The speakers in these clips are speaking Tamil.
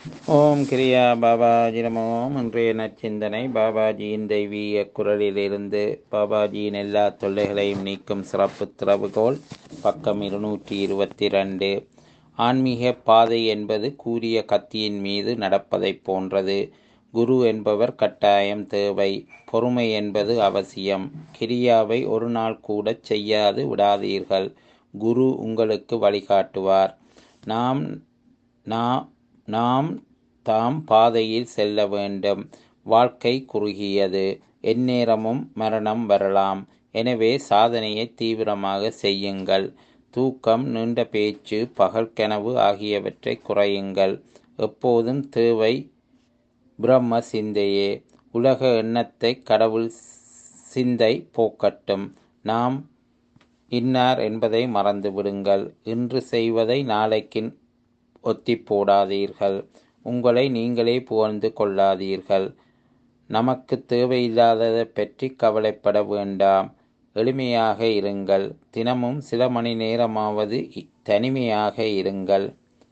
ஓம் கிரியா பாபாஜி நமோ இன்றைய நற்சிந்தனை பாபாஜியின் தெய்வீக குரலிலிருந்து பாபாஜியின் எல்லா தொல்லைகளையும் நீக்கும் சிறப்பு திறவுகோல் பக்கம் இருநூற்றி இருபத்தி ரெண்டு ஆன்மீக பாதை என்பது கூரிய கத்தியின் மீது நடப்பதைப் போன்றது குரு என்பவர் கட்டாயம் தேவை பொறுமை என்பது அவசியம் கிரியாவை ஒரு நாள் கூட செய்யாது விடாதீர்கள் குரு உங்களுக்கு வழிகாட்டுவார் நாம் நாம் நாம் தாம் பாதையில் செல்ல வேண்டும் வாழ்க்கை குறுகியது எந்நேரமும் மரணம் வரலாம் எனவே சாதனையை தீவிரமாக செய்யுங்கள் தூக்கம் நீண்ட பேச்சு பகல் கனவு ஆகியவற்றை குறையுங்கள் எப்போதும் தேவை பிரம்ம சிந்தையே உலக எண்ணத்தை கடவுள் சிந்தை போக்கட்டும் நாம் இன்னார் என்பதை மறந்து விடுங்கள் இன்று செய்வதை நாளைக்கு ஒத்தி போடாதீர்கள் உங்களை நீங்களே புகழ்ந்து கொள்ளாதீர்கள் நமக்கு தேவையில்லாததை பற்றி கவலைப்பட வேண்டாம் எளிமையாக இருங்கள் தினமும் சில மணி நேரமாவது தனிமையாக இருங்கள்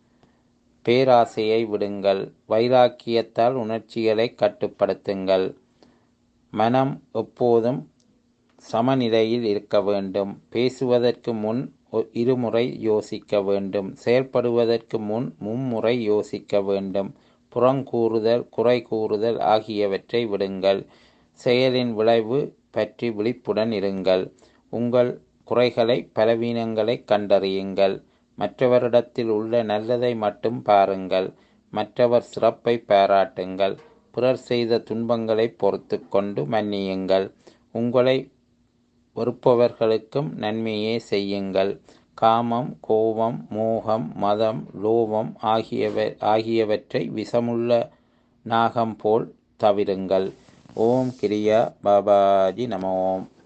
பேராசையை விடுங்கள் வைராக்கியத்தால் உணர்ச்சிகளை கட்டுப்படுத்துங்கள் மனம் எப்போதும் சமநிலையில் இருக்க வேண்டும் பேசுவதற்கு முன் இருமுறை யோசிக்க வேண்டும் செயல்படுவதற்கு முன் மும்முறை யோசிக்க வேண்டும் புறங்கூறுதல் குறை கூறுதல் ஆகியவற்றை விடுங்கள் செயலின் விளைவு பற்றி விழிப்புடன் இருங்கள் உங்கள் குறைகளை பலவீனங்களை கண்டறியுங்கள் மற்றவரிடத்தில் உள்ள நல்லதை மட்டும் பாருங்கள் மற்றவர் சிறப்பை பாராட்டுங்கள் பிறர் செய்த துன்பங்களை பொறுத்து கொண்டு மன்னியுங்கள் உங்களை வெறுப்பவர்களுக்கும் நன்மையே செய்யுங்கள் காமம் கோபம் மோகம் மதம் லோபம் ஆகியவ ஆகியவற்றை விஷமுள்ள நாகம் போல் தவிருங்கள் ஓம் கிரியா பாபாஜி நம ஓம்